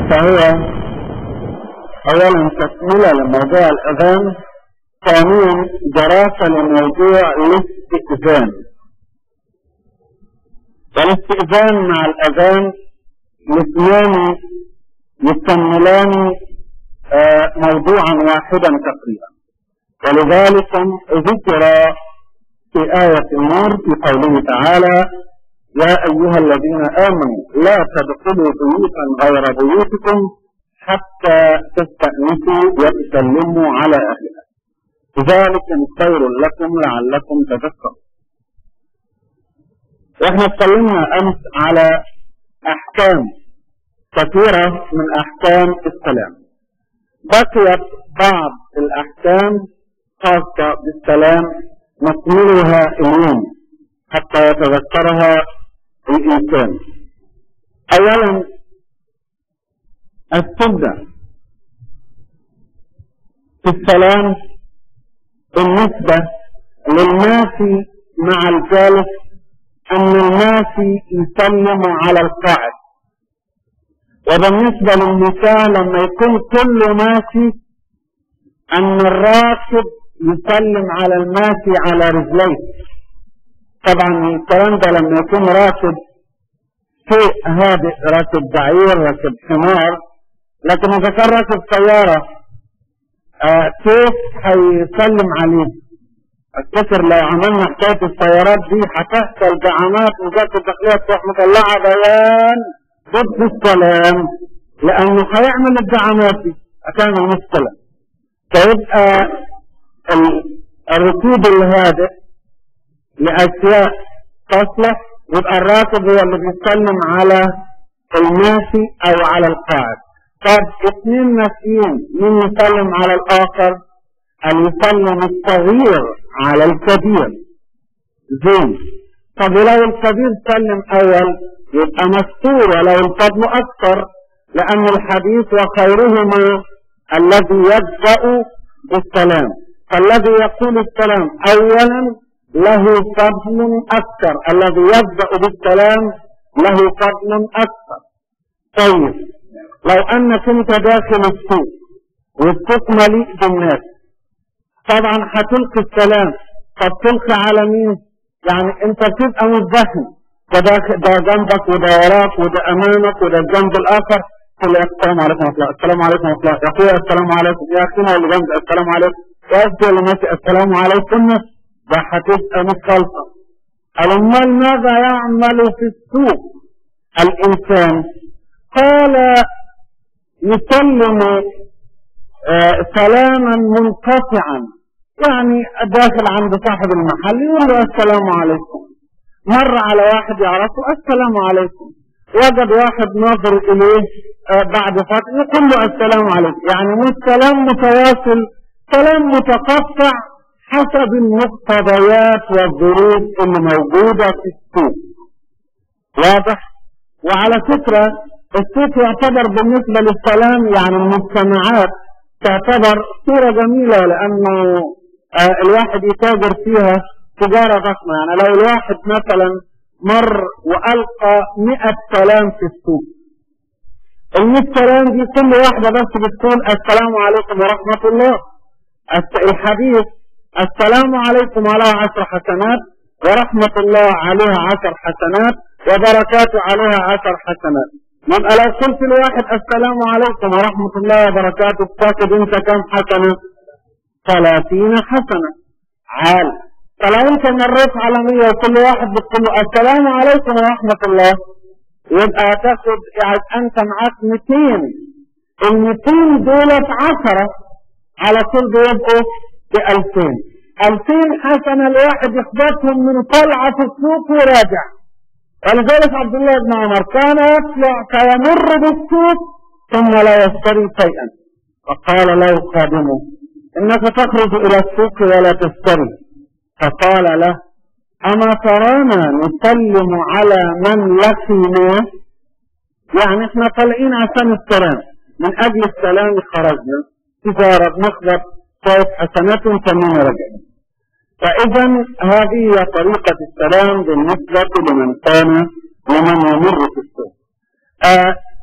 فهو اولا تكملة لموضوع الاذان ثانيا دراسة لموضوع الاستئذان والاستئذان مع الاذان الاثنان يكملان آه، موضوعا واحدا تقريبا ولذلك ذكر في آية النور في قوله تعالى يا أيها الذين آمنوا لا تدخلوا بيوتا غير بيوتكم حتى تستأنسوا وتسلموا على أهلها ذلك خير لكم لعلكم تذكرون واحنا اتكلمنا امس على احكام كثيرة من احكام السلام بقيت بعض الاحكام خاصة بالسلام نكملها اليوم حتى يتذكرها الانسان اولا السنة في السلام بالنسبة للناس مع الجالس أن الناس يسلم على القاعد وبالنسبة للنساء لما يكون كل ماشي أن الراكب يسلم على الماشي على رجليه طبعا الكلام ده لما يكون راكب شيء هادئ راكب بعير راكب حمار لكن إذا كان راكب سيارة آه كيف هيسلم عليه افتكر لو عملنا حكاية السيارات دي هتحصل دعامات وزارة الداخلية تروح مطلعة بيان ضد السلام لأنه هيعمل الدعامات دي هتعمل مشكلة فيبقى الركوب الهادئ لأشياء تصلح يبقى الراكب هو اللي بيسلم على الماشي أو على القاعد طب اثنين ماشيين مين يسلم على الآخر أن يسلم الصغير على الكبير زين طب لو الكبير سلم أول يبقى مستور ولو الفضل أكثر لأن الحديث وخيرهما الذي يبدأ بالسلام فالذي يقول السلام أولا له فضل أكثر الذي يبدأ بالسلام له فضل أكثر طيب لو أنك أنت داخل السوق والسوق مليء بالناس طبعا هتلقي السلام طب تلقي على مين يعني انت بتبقى مزدحم ده ده جنبك وده وراك وده امامك وده الجنب الاخر تقول له السلام عليكم ورحمه الله السلام عليكم ورحمه الله يا اخويا السلام عليكم يا اخينا اللي جنبي السلام عليكم يا اختي اللي ماشي السلام عليكم ده هتبقى مخالفه امال ماذا يعمل في السوق الانسان قال يسلم آه سلاما منقطعا يعني داخل عند صاحب المحل يقول له السلام عليكم مر على واحد يعرفه السلام عليكم وجد واحد ناظر اليه آه بعد فتره يقول له السلام عليكم يعني مش سلام متواصل سلام متقطع حسب المقتضيات والظروف اللي موجودة في السوق واضح وعلى فكرة السوق يعتبر بالنسبة للسلام يعني المجتمعات تعتبر صورة جميلة لأنه آه الواحد يتاجر فيها تجارة ضخمة يعني لو الواحد مثلا مر وألقى مئة سلام في السوق المئة سلام دي كل واحدة بس بتقول السلام عليكم ورحمة الله الحديث السلام عليكم على عشر حسنات ورحمة الله عليها عشر حسنات وبركاته عليها عشر حسنات من لو قلت لواحد السلام عليكم ورحمة الله وبركاته تاخد انت كم حسنة ثلاثين حسنة عال فلو انت مريت على مية وكل واحد بتقول له السلام عليكم ورحمة الله يبقى تاخد يعني انت معاك 200 ال 200 دولت 10 على طول بيبقوا ب 2000 2000 حسنة الواحد يخبطهم من طلعة في السوق وراجع ولذلك عبد الله بن عمر كان يطلع فيمر بالسوق ثم لا يشتري شيئا فقال له خادمه انك تخرج الى السوق ولا تشتري فقال له اما ترانا نسلم على من لقينا يعني احنا طالعين عشان السلام من اجل السلام خرجنا تجارة بنخبط شوية حسنات ثم رجعنا فإذا هذه هي طريقة السلام بالنسبة لمن كان ومن يمر في السوق. آه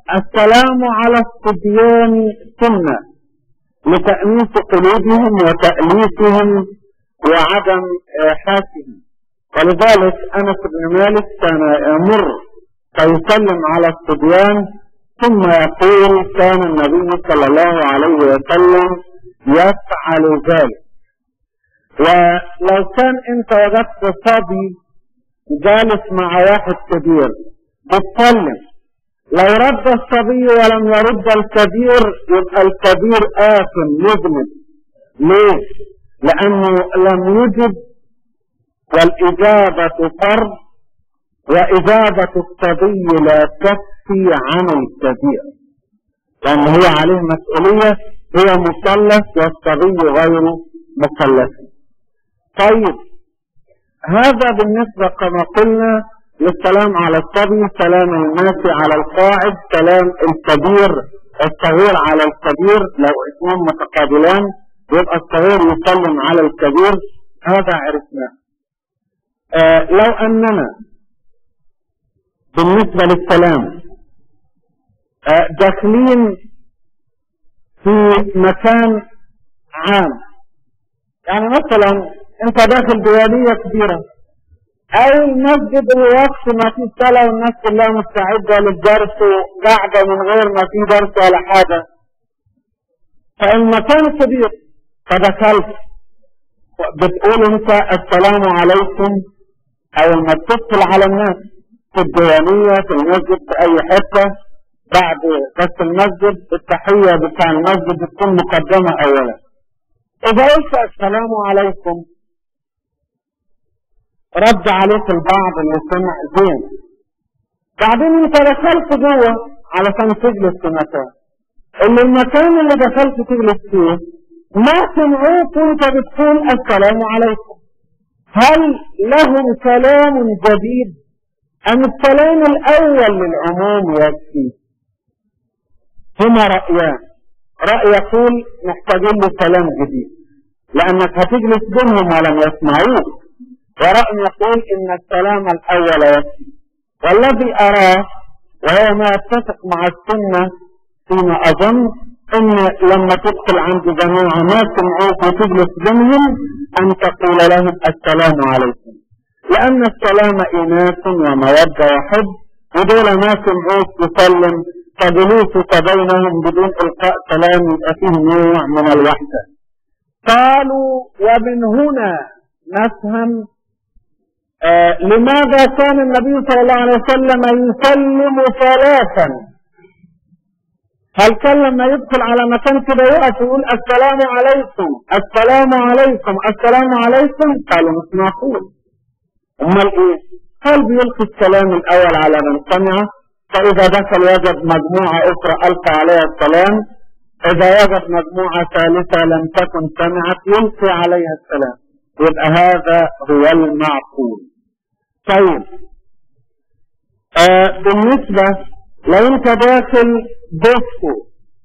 السلام على الصبيان سنة لتأنيس قلوبهم وتأليفهم وعدم حاسهم ولذلك أنس بن مالك كان يمر فيسلم على الصبيان ثم يقول كان النبي صلى الله عليه وسلم يفعل ذلك ولو كان انت وجدت صبي جالس مع واحد كبير بتسلم لو رد الصبي ولم يرد الكبير يبقى الكبير آثم يذنب ليه؟ لأنه لم يجب والإجابة فرض وإجابة الصبي لا تكفي عن الكبير لأن هو عليه مسؤولية هو مكلف والصبي غير مكلف طيب هذا بالنسبة كما قلنا للسلام على الصبي سلام الماشي على القاعد سلام الكبير الصغير على الكبير لو اثنان متقابلان يبقى الصغير يسلم على الكبير هذا عرفناه آه لو اننا بالنسبة للسلام آه داخلين في مكان عام يعني مثلا انت داخل ديوانية كبيرة او المسجد الوقت ما فيه صلاة والناس كلها مستعدة للدرس وقاعدة من غير ما فيه درس ولا حاجة فالمكان كبير فدخلت بتقول انت السلام عليكم او ما تتصل على الناس في الديوانية في المسجد في اي حتة بعد بس المسجد التحية بتاع المسجد بتكون مقدمة اولا اذا قلت السلام عليكم رد عليك البعض اللي سمع زين بعدين انت دخلت جوه علشان تجلس في مكان اللي المكان اللي دخلت تجلس فيه ما سمعوك وانت بتقول السلام عليكم هل لهم كلام جديد ام السلام الاول للعموم يكفي هما رأيان رأي يقول محتاجين له كلام جديد لانك هتجلس بينهم ولم يسمعوك ورأي يقول إن السلام الأول يكفي والذي أراه وهو ما يتفق مع السنة فيما أظن إن لما تدخل عند جماعة ما سمعوك وتجلس بينهم أن تقول لهم السلام عليكم لأن السلام إناث ومودة وحب ودول ما سمعوك تسلم فجلوسك بينهم بدون إلقاء سلام يبقى فيه نوع من الوحدة قالوا ومن هنا نفهم آه لماذا كان النبي صلى الله عليه وسلم يسلم ثلاثا هل كان لما يدخل على مكان كده يقف يقول السلام عليكم السلام عليكم السلام عليكم قالوا مش معقول امال ايه قال بيلقي السلام الاول على من سمع فاذا دخل وجد مجموعه اخرى القى عليها السلام اذا وجد مجموعه ثالثه لم تكن سمعت يلقي عليها السلام يبقى هذا هو المعقول طيب آه بالنسبة لو انت داخل بيتكو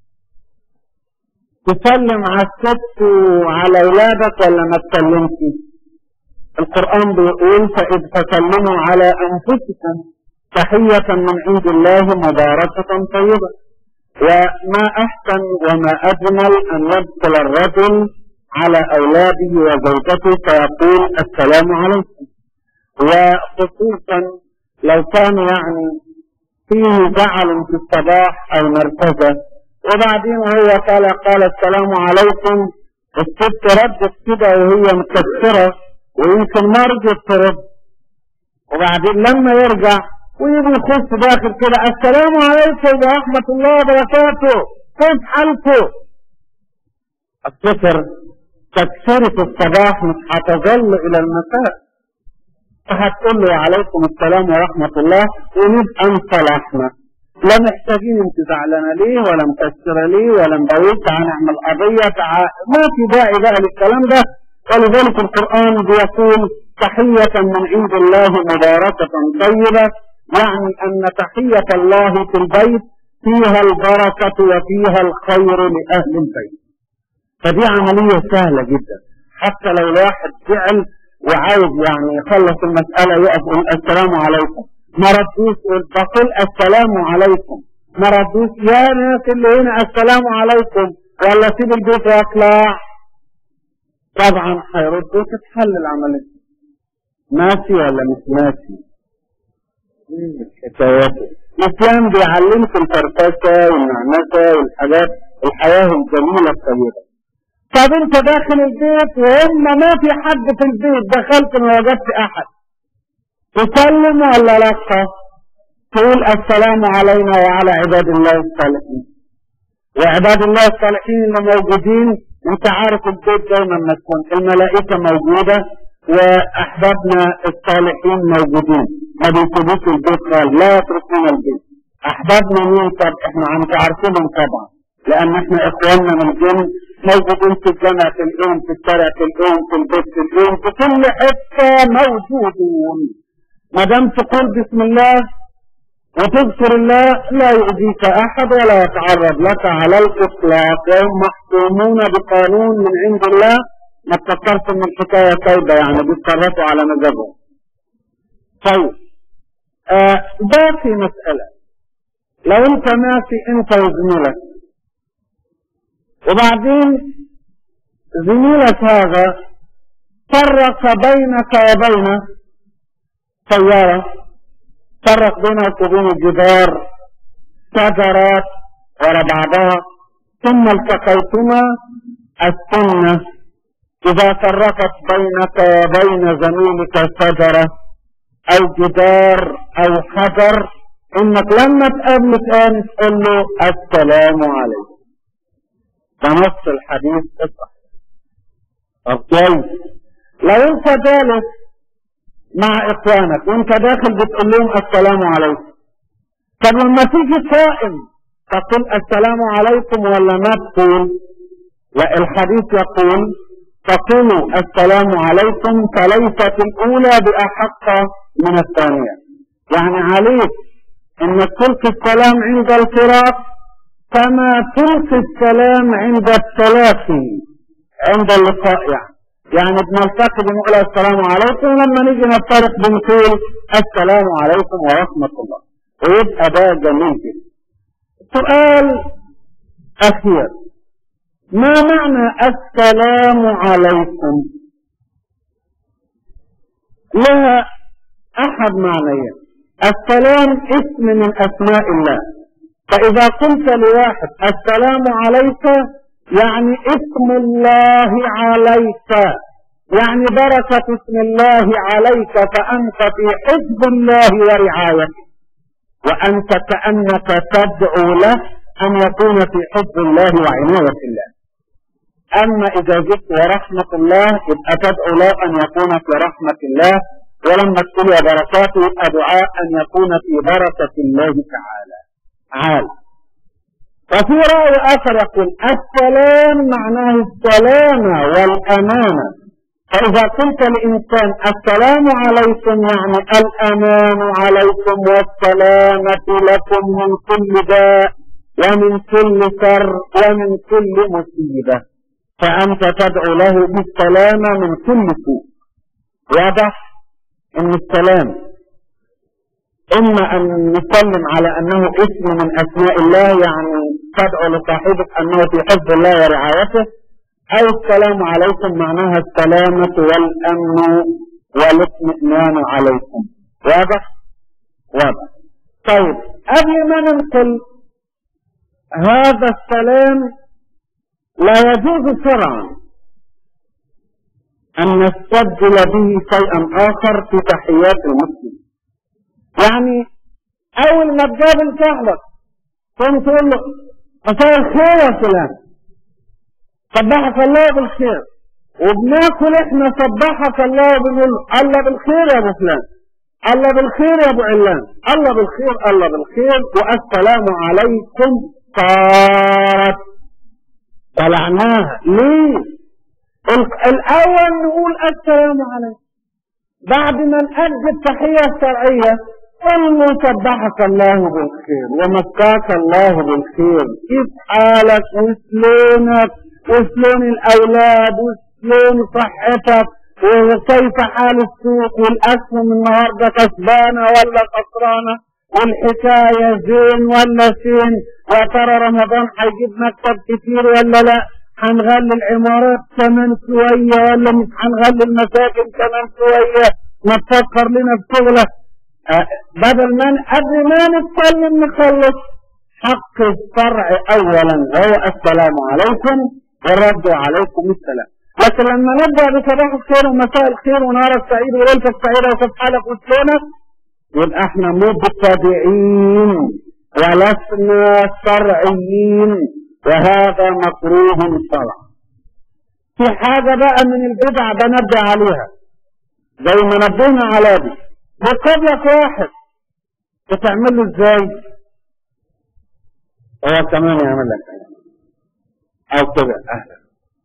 تسلم على الست وعلى اولادك ولا ما تسلمش القرآن بيقول فإذ تسلموا على أنفسكم تحية من عند الله مباركة طيبة وما أحسن وما أجمل أن يدخل الرجل على أولاده وزوجته فيقول السلام عليكم وخصوصا لو كان يعني فيه زعل في الصباح أو مركزة وبعدين هو قال قال السلام عليكم الست ردت كده وهي مكسرة ويمكن ما رجعت ترد وبعدين لما يرجع ويجي يخش داخل كده السلام عليكم ورحمة الله وبركاته كيف حالكم؟ افتكر تكسرة الصباح مش هتظل إلى المساء فهتقول له عليكم السلام ورحمة الله ونبقى انصلحنا لا محتاجين انت زعلانة ليه ولا مكسرة ليه ولا مبويت هنعمل قضية تع... ما في داعي بقى للكلام ده ولذلك القرآن بيقول تحية من عند الله مباركة طيبة يعني أن تحية الله في البيت فيها البركة وفيها الخير لأهل البيت فدي عملية سهلة جدا حتى لو الواحد فعل وعايز يعني يخلص المسألة يقف يقول السلام عليكم ما ردوش بقول السلام عليكم ما ردوش يا ناس اللي هنا السلام عليكم ولا سيب البيت واطلع طبعا هيردوا تتحل العملية ماشي ولا مش ماشي حكاياته الإسلام بيعلمك الفرفشة والنعنسة والحاجات الحياة الجميلة الطيبة طب انت داخل البيت وهم ما في حد في البيت دخلت ما وجدت احد تسلم ولا لا تقول السلام علينا وعلى عباد الله الصالحين وعباد الله الصالحين اللي موجودين انت عارف البيت دايما ما تكون الملائكة موجودة واحبابنا الصالحين موجودين ما بيسيبوش البيت خالص لا يتركون البيت احبابنا مين طب احنا انت عارفينهم طبعا لان احنا اخواننا من الجن موجودين في الجامع في اليوم في الشارع في اليوم في البيت في اليوم في كل حته موجودون ما دام تقول بسم الله وتذكر الله لا يؤذيك احد ولا يتعرض لك على الاطلاق وهم محكومون بقانون من عند الله ما تفكرش ان الحكايه سايبه يعني بيتصرفوا على مزاجهم. طيب آه باقي مساله لو انت ماشي انت وزميلك وبعدين زميلك هذا فرق بينك وبينه سيارة فرق بينك وبين الجدار شجرات ورا بعضها ثم التقيتما السنة إذا فرقت بينك وبين زميلك شجرة أو جدار أو حجر إنك لما تقابل تاني تقول له السلام عليكم ده نص الحديث اصح طب كويس لو انت جالس مع اخوانك وانت داخل بتقول لهم السلام عليكم طب لما تيجي صائم تقول السلام عليكم ولا ما تقول لا الحديث يقول تقولوا السلام عليكم فليست الاولى باحق من الثانيه يعني عليك انك تلقي السلام عند الفراق كما تلقي السلام عند التلاقي عند اللقاء يعني يعني بنلتقي بنقول السلام عليكم لما نيجي نفترق بنقول السلام عليكم ورحمة الله ويبقى ده جميل جدا سؤال أخير ما معنى السلام عليكم لها أحد معنيين السلام اسم من أسماء الله فإذا قلت لواحد السلام عليك يعني اسم الله عليك يعني بركة اسم الله عليك فأنت في حزب الله ورعايته وأنت كأنك تدعو له أن يكون في حزب الله وعناية الله أما إذا جئت ورحمة الله يبقى تدعو له أن يكون في رحمة الله ولما تقول يا بركاته يبقى دعاء أن يكون في بركة الله تعالى عال وفي رأي آخر يقول السلام معناه السلامة والأمانة فإذا قلت لإنسان السلام عليكم يعني الأمان عليكم والسلامة لكم من كل داء ومن كل شر ومن كل مصيبة فأنت تدعو له بالسلامة من كل سوء واضح أن السلام إما أن نسلم على أنه اسم من أسماء الله يعني تدعو لصاحبك أنه في حفظ الله ورعايته أو السلام عليكم معناها السلامة والأمن والاطمئنان عليكم واضح؟ واضح طيب قبل ما ننقل هذا السلام لا يجوز شرعا أن نستبدل به شيئا آخر في تحيات المسلم يعني أول ما تقابل صاحبك تقوم تقول له مساء الخير يا فلان صبحك الله بالخير وبناكل احنا صبحك الله وبنقول الله بالخير يا ابو فلان الله بالخير يا ابو علان الله بالخير الله بالخير والسلام عليكم صارت طلعناها ليه الاول نقول السلام عليكم بعد ما نأدي التحية الشرعية قل سبحك الله بالخير ومساك الله بالخير كيف حالك وشلونك وشلون الاولاد وشلون صحتك وكيف حال السوق والاسهم النهارده كسبانه ولا خسرانه والحكاية زين ولا سين يا ترى رمضان هيجيب مكتب كتير ولا لا هنغلي العمارات كمان شوية ولا مش هنغلي المساكن كمان شوية ما تفكر لنا بشغلة أه بدل ما قبل ما نتكلم نخلص حق الشرع اولا هو السلام عليكم والرد عليكم السلام لكن لما نبدا بصباح الخير ومساء الخير ونهارك سعيد وليلتك سعيده وكيف حالك وشلونك يبقى احنا مبتدئين ولسنا شرعيين وهذا مكروه شرعا في حاجه بقى من البدع بنبدا عليها زي ما نبهنا على دي بقبلك واحد بتعمل له ازاي هو كمان يعمل لك او كده اهلا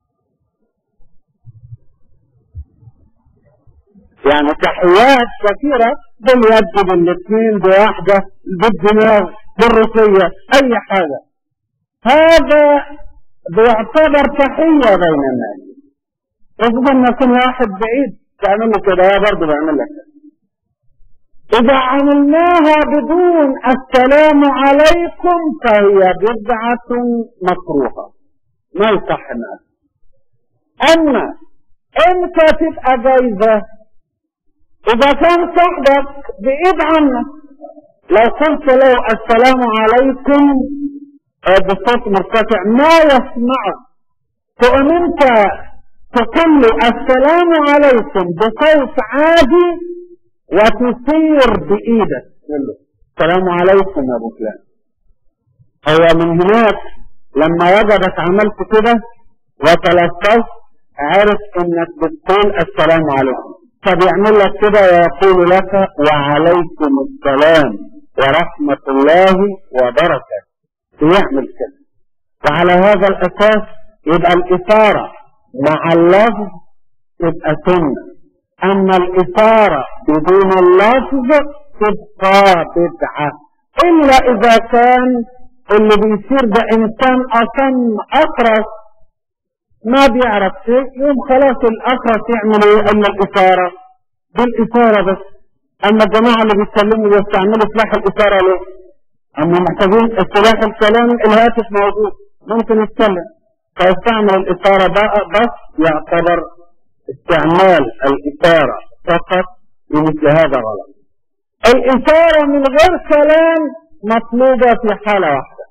يعني تحيات كثيرة باليد بالاثنين بواحدة بالدماغ بالرقية اي حاجة هذا بيعتبر تحية بين الناس رغم ان يكون واحد بعيد تعمل له كده هو برضه بيعمل لك كده إذا عملناها بدون السلام عليكم فهي بدعة مكروهة ما يصح الناس أما إمتى تبقى جايزة إذا كان صاحبك بعيد عنك لو قلت له السلام عليكم بصوت مرتفع ما يسمعه تقوم أنت تقول له السلام عليكم بصوت عادي وتسير بإيدك السلام عليكم يا أبو فلان هو من هناك لما وجدك عملت كده وتلفظت عرف انك بتقول السلام عليكم فبيعمل لك كده ويقول لك وعليكم السلام ورحمة الله وبركاته بيعمل كده وعلى هذا الأساس يبقى الإثارة مع اللفظ تبقى سنة أما الإثارة بدون اللفظ تبقى بدعة إلا إذا كان اللي بيصير ده إنسان أصم أقرص ما بيعرف شيء يوم خلاص الأقرص يعمل إيه إلا الإثارة بالإثارة بس أما الجماعة اللي بيتكلموا بيستعملوا سلاح الإثارة ليه؟ أما محتاجين السلاح الكلامي الهاتف موجود ممكن يتكلم فيستعمل الإثارة بقى بس يعتبر استعمال الإثارة فقط لمثل هذا غلط الإثارة من غير كلام مطلوبة في حالة واحدة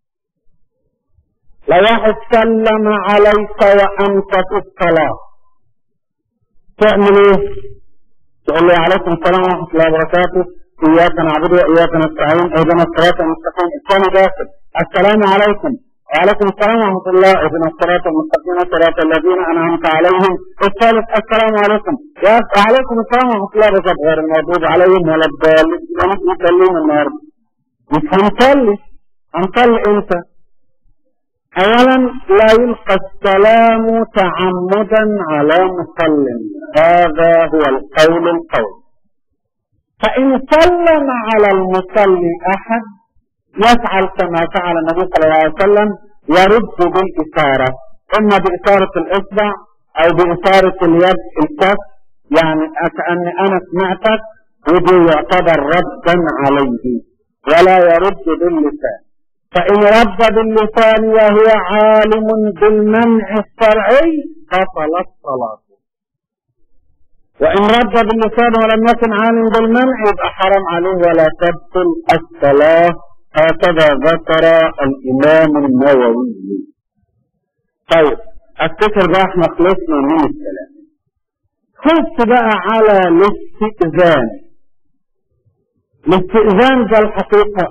لو واحد سلم عليك وأنت في الصلاة تعمل إيه؟ تقول له عليكم السلام ورحمة الله وبركاته إياك نعبد وإياك نستعين اهدنا الصراط المستقيم الثاني داخل السلام عليكم وعليكم السلام ورحمة الله اهدنا الصراط المستقيم صراط الذين أنعمت عليهم الثالث السلام عليكم وعليكم السلام ورحمة الله وبركاته غير المغضوب عليهم ولا الضالين مش مسلمين النهارده مش هنصلي هنصلي امتى؟ أولا لا يلقى السلام تعمدا على مصل هذا هو القول القول فإن سلم على المصلي أحد يفعل كما فعل النبي صلى الله عليه وسلم يرد بالإشارة إما بإشارة الإصبع أو بإشارة اليد الكف يعني كأني أنا سمعتك ودي يعتبر ردا عليه ولا يرد باللسان فإن رد باللسان وهو عالم بالمنع الشرعي بطلت صلاته وإن رد باللسان ولم يكن عالم بالمنع يبقى حرام عليه ولا تبطل الصلاة هكذا ذكر الإمام النووي طيب افتكر بقى احنا خلصنا من الكلام خلص بقى على الاستئذان الاستئذان ده الحقيقة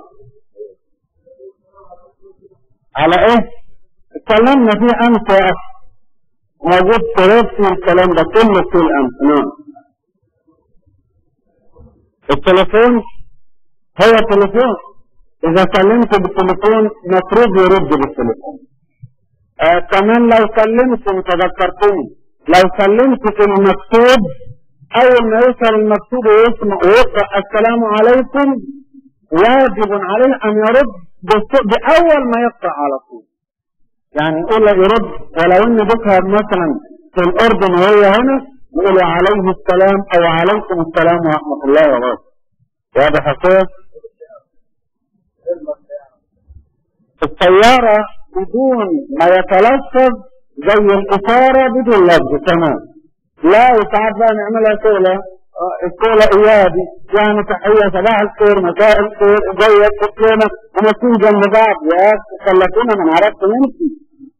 على ايه اتكلمنا فيه امس يا اخي موجود في الكلام ده كله في الامس نعم التليفون هو تليفون اذا كلمت بالتليفون مفروض يرد بالتليفون آه كمان لو كلمت تذكرتني لو كلمت في المكتوب اول ما يوصل المكتوب ويسمع ويقرا السلام عليكم واجب عليه ان يرد باول ما يقرا على طول يعني يقول له يرد ولو ان بكره مثلا في الاردن وهي هنا يقول عليه السلام او عليكم السلام ورحمه الله وبركاته واضح يا الطيارة بدون ما يتلفظ زي الإشارة بدون لفظ تمام لا وساعات بقى نعملها سولة السولة إيادي يعني تحية صباح الخير مساء الخير زيك شكلنا وماشيين جنب بعض يا خلتونا ما نعرفش نمشي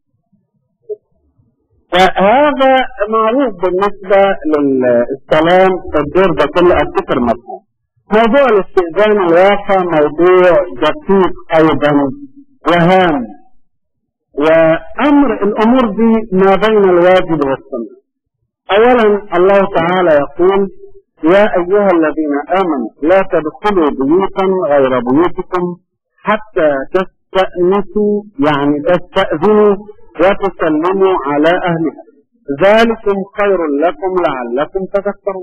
فهذا معروف بالنسبة للسلام في الدور ده كله أفتكر مفهوم موضوع الاستئذان الواقع موضوع دقيق أيضا وهام وأمر الأمور دي ما بين الواجب والسنة أولا الله تعالى يقول يا أيها الذين آمنوا لا تدخلوا بيوتا غير بيوتكم حتى تستأنسوا يعني تستأذنوا وتسلموا على أهلها ذلكم خير لكم لعلكم تذكرون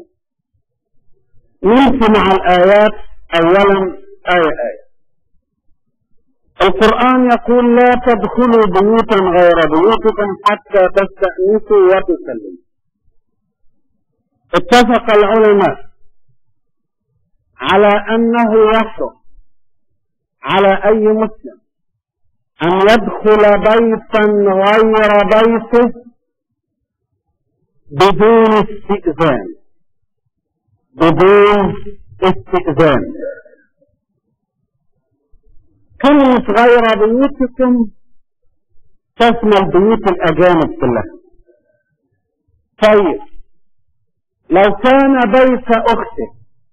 نمشي مع الآيات أولا آية آية القرآن يقول لا تدخلوا بيوتا غير بيوتكم حتى تستأنسوا وتسلموا اتفق العلماء على أنه يحرم على أي مسلم أن يدخل بيتا غير بيته بدون استئذان بدون استئذان كلمة غير بيوتكم تشمل بيوت الأجانب كلها طيب لو كان بيت أخته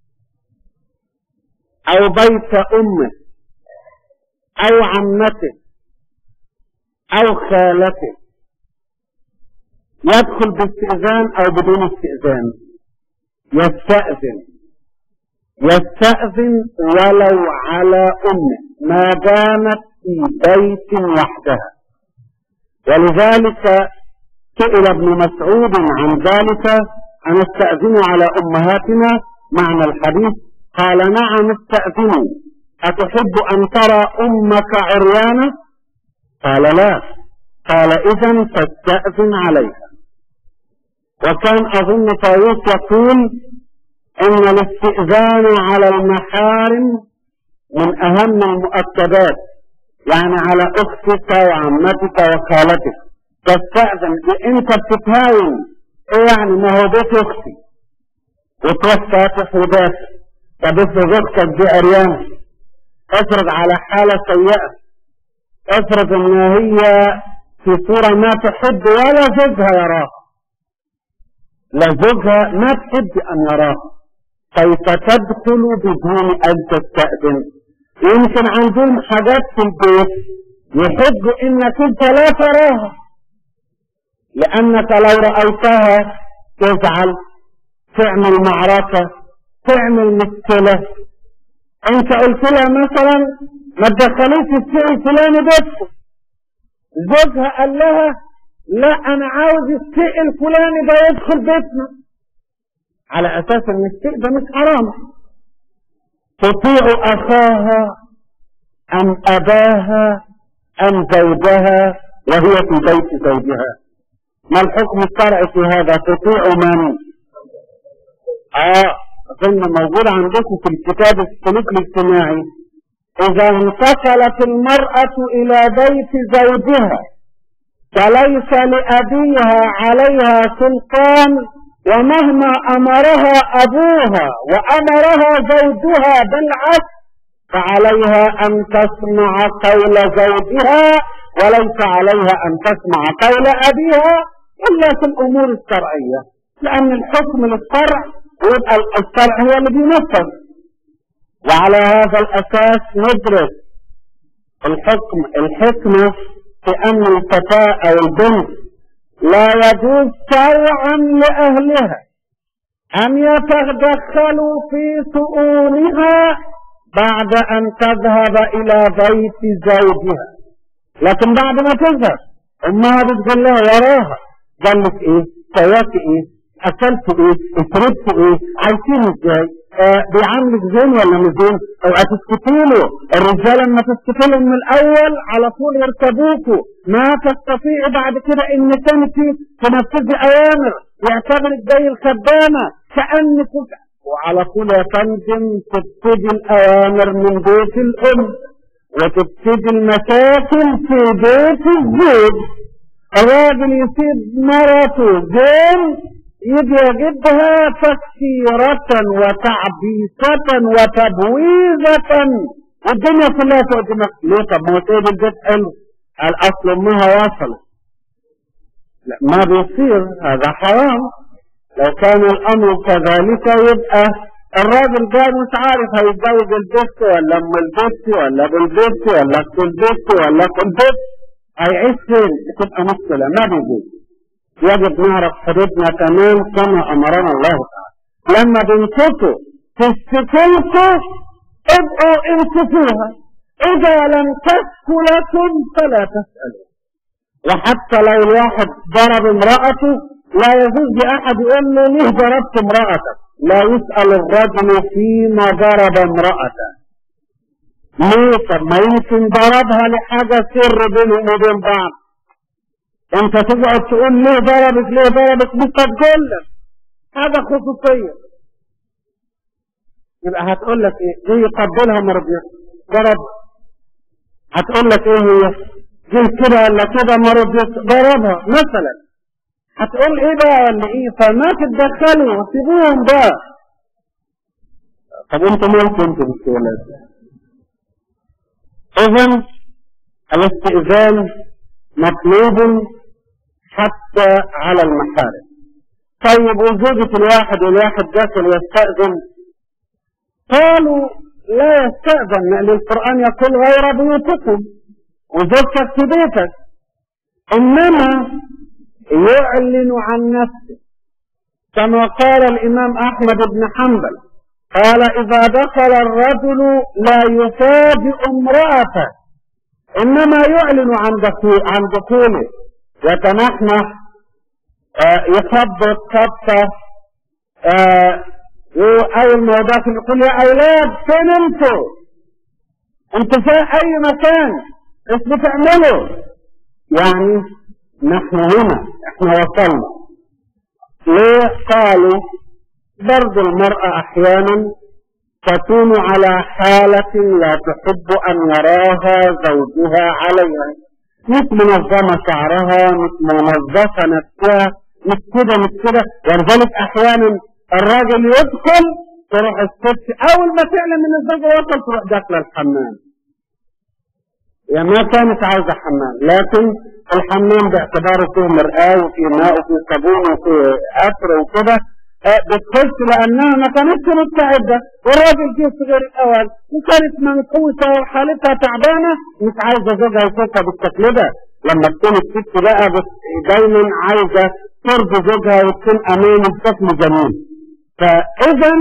أو بيت أمه أو عمته أو خالته يدخل باستئذان أو بدون استئذان يستأذن يستأذن ولو على أمه ما دامت في بيت وحدها ولذلك سئل ابن مسعود عن ذلك أن استأذن على أمهاتنا معنى الحديث قال نعم استأذنوا أتحب أن ترى أمك عريانة قال لا قال إذا تستأذن عليها وكان أظن طاووس يقول إن الاستئذان على المحارم من أهم المؤكدات يعني على أختك وعمتك وخالتك تستأذن أنت بتتهاون إيه يعني ما هو بيت أختي وتروح فاتح ودافع طب افرض أختك دي عريانة افرض على حالة سيئة افرض إن هي في صورة ما تحب ولا زوجها يراها لا زوجها ما تحب أن يراها كيف تدخل بدون أن تستأذن يمكن عندهم حاجات في البيت يحبوا انك انت لا تراها لانك لو رأيتها تزعل تعمل معركة تعمل مشكلة انت قلت لها مثلا ما تدخليش الشيء الفلاني بيتكم زوجها قال لها لا انا عاوز الشيء الفلاني ده يدخل بيتنا على اساس ان الشيء ده مش حرام تطيع اخاها ام اباها ام زوجها وهي في بيت زوجها ما الحكم الشرعي في هذا تطيع من اه اظن موجود عندكم في الكتاب السلوك الاجتماعي اذا انتقلت المرأة الى بيت زوجها فليس لأبيها عليها سلطان ومهما أمرها أبوها وأمرها زوجها بالعكس فعليها أن تسمع قول زوجها وليس عليها أن تسمع قول أبيها إلا في الأمور الشرعية لأن الحكم للشرع يبقى الشرع هو اللي بينفذ وعلى هذا الأساس ندرس الحكم الحكمة في أن الفتاة أو البنت لا يجوز شرعا لأهلها أن يتدخلوا في شؤونها بعد أن تذهب إلى بيت زوجها لكن بعد ما تذهب أمها بتقول لها وراها قال لك إيه سويت إيه أكلت إيه اشربت إيه عايشين إزاي آه بيعاملك زين ولا مش زين او هتسكتوا له الرجاله لما تسكتوا له من الاول على طول يركبوكوا ما تستطيع بعد كده انك انت تنفذي اوامر يعتبرك زي الخدامه كانك وعلى طول يا فندم تبتدي الاوامر من بيت الام وتبتدي المشاكل في بيت الزوج الراجل يسيب مرته زين يجي يجدها تكسيرة وتعبيسة وتبويزة والدنيا كلها تقدمك ليه طب ما هو سيد البيت حلو الاصل امها وصلت لا ما بيصير هذا حرام لو كان الامر كذلك يبقى الراجل ده مش عارف هيتجوز البت ولا ام البت ولا ابو البت ولا اخت البت ولا اخو البت هيعيش فين تبقى مشكلة ما بيجوز يجب نعرف حدودنا تمام كما امرنا الله تعالى لما بنشوفوا تشتكلكوا ابقوا انشفوها اذا لم تشكو لكم فلا تسألوا وحتى لو الواحد ضرب امرأته لا يجوز لأحد يقول له ليه ضربت امرأتك لا يسأل الرجل فيما ضرب امرأته ليه طب ما يمكن ضربها لحاجة سر بينهم وبين بعض انت تقعد تقول ليه ضربك ليه ضربك مش هتقول لك هذا خصوصية يبقى هتقول لك ايه دي يقبلها مرضية ضرب هتقول لك ايه هي جه كده ولا كده مرضية ضربها مثلا هتقول ايه بقى ولا ايه فما تتدخلوا سيبوهم بقى طب انتوا مالكم انتوا بالسؤالات اذا الاستئذان مطلوب حتى على المحارم طيب وزوجة الواحد والواحد داخل يستأذن قالوا لا يستأذن لأن القرآن يقول غير بيوتكم وزوجتك في بيتك إنما يعلن عن نفسه كما قال الإمام أحمد بن حنبل قال إذا دخل الرجل لا يفاجئ امرأته إنما يعلن عن دخول عن دخوله يتنحنح آه يخبط خبطة آه أول ما داخل يقول يا أولاد فين أنتوا؟ أنتوا في أي مكان؟ إيش بتعملوا؟ يعني نحن هنا احنا وصلنا ليه قالوا برضو المرأة احيانا تكون على حالة لا تحب ان يراها زوجها عليها مش منظمة شعرها مش منظفة نفسها مش كده مش كده ولذلك احيانا الراجل يدخل تروح الست اول ما تعلم ان الزوجة وصل تروح داخله الحمام يعني ما كانت عايزة حمام لكن الحمام باعتباره فيه مرآة وفيه ماء وفيه صابون وفيه أثر وكده بتخش لأنها ما كانتش مستعدة والراجل جه صغير الأول وكانت منكوسة وحالتها تعبانة مش عايزة زوجها يشوفها بالشكل ده لما تكون الست بقى دايما عايزة ترضي زوجها وتكون أمان بشكل جميل فإذا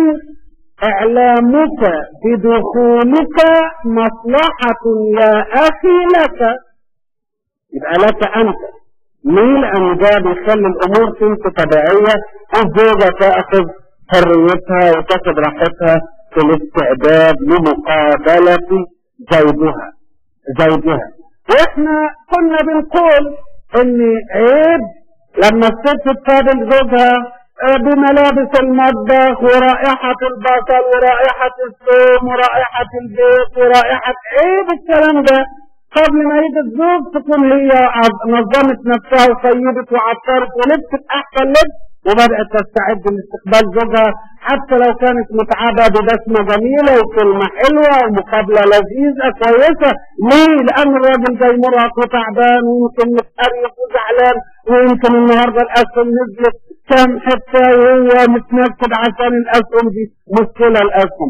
إعلامك بدخولك مصلحة يا أخي لك يبقى لك أنت ليه لأن ده بيخلي الأمور تمشي طبيعية الزوجة تأخذ حريتها وتاخد راحتها في الاستعداد لمقابلة زوجها زوجها واحنا كنا بنقول ان عيب لما الست تقابل زوجها بملابس المطبخ ورائحة البصل ورائحة الثوم ورائحة البيت ورائحة عيب الكلام ده قبل ما يجي الزوج تكون هي نظمت نفسها وطيبت وعطرت ولبست احسن لبس وبدأت تستعد لاستقبال زوجها حتى لو كانت متعبة ببسمة جميلة وكلمة حلوة ومقابلة لذيذة كويسة ليه؟ لأن الراجل جاي مرهق وتعبان ويمكن متقرف وزعلان ويمكن النهاردة الأسهم نزلت كام حتة وهو متنكد عشان الأسهم دي مشكلة الأسهم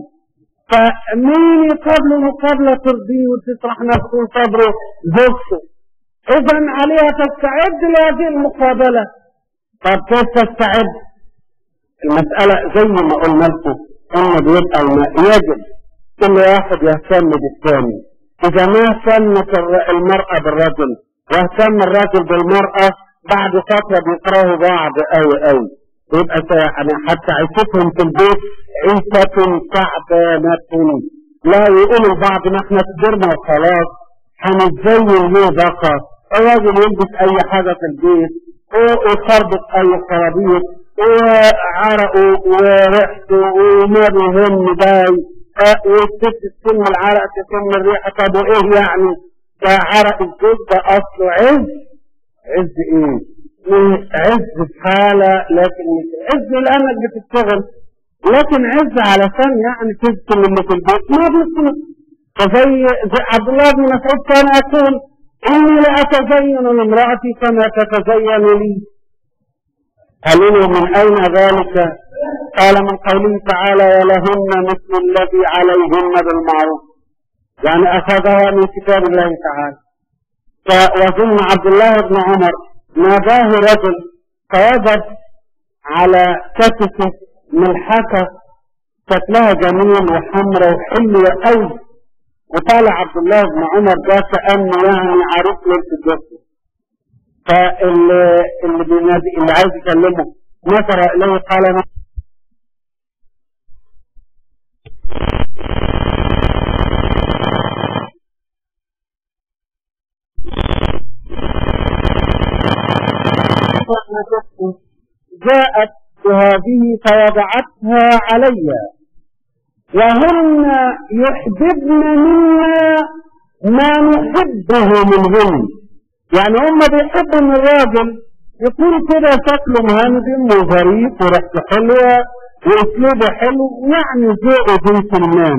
فمين يقابله مقابلة ترضيه وتطرح نفسه وصبره زوجته إذا عليها تستعد لهذه المقابلة طب كيف تستعد؟ المسألة زي ما قلنا لكم إن بيبقى الماء يجب كل واحد يهتم بالثاني إذا ما اهتمت المرأة بالرجل واهتم الرجل بالمرأة بعد فترة بيكرهوا بعض أوي أوي يبقى يعني حتى عيشتهم في البيت عيشة تعبانة لا يقولوا البعض ما احنا كبرنا وخلاص هنتزين ليه بقى الراجل يلبس اي حاجة في البيت ويخربط اي خرابيط وعرقه وريحته وما بيهم باي آه والست تشم العرق تشم الريحة طب وايه يعني ده عرق الزوج ده اصله عز عز ايه؟ من عز في حالة لكن مش عز لانك بتشتغل لكن عز علشان يعني تسكن اللي في البيت ما بيسكن فزي زي عبد الله بن مسعود كان يقول اني لاتزين لامرأتي كما تتزين لي قالوا من اين ذلك؟ قال من قوله تعالى ولهن مثل الذي عليهن بالمعروف يعني اخذها من كتاب الله تعالى وظن عبد الله بن عمر ناداه رجل فوجد على كتفه ملحفة شكلها جميل وحمرة وحلوة قوي وطالع عبد الله بن عمر ده كأنه يعني عارف ليلة الجسد فاللي اللي بينادي اللي عايز يكلمه نظر إليه قال ما جاءت بهذه فوضعتها علي وهن يحببن منا ما نحبه منهن يعني هم بيحبوا ان الراجل يكون كده شكله مهندم وظريف وريحته حلوه واسلوبه حلو يعني ذوقه بنت المان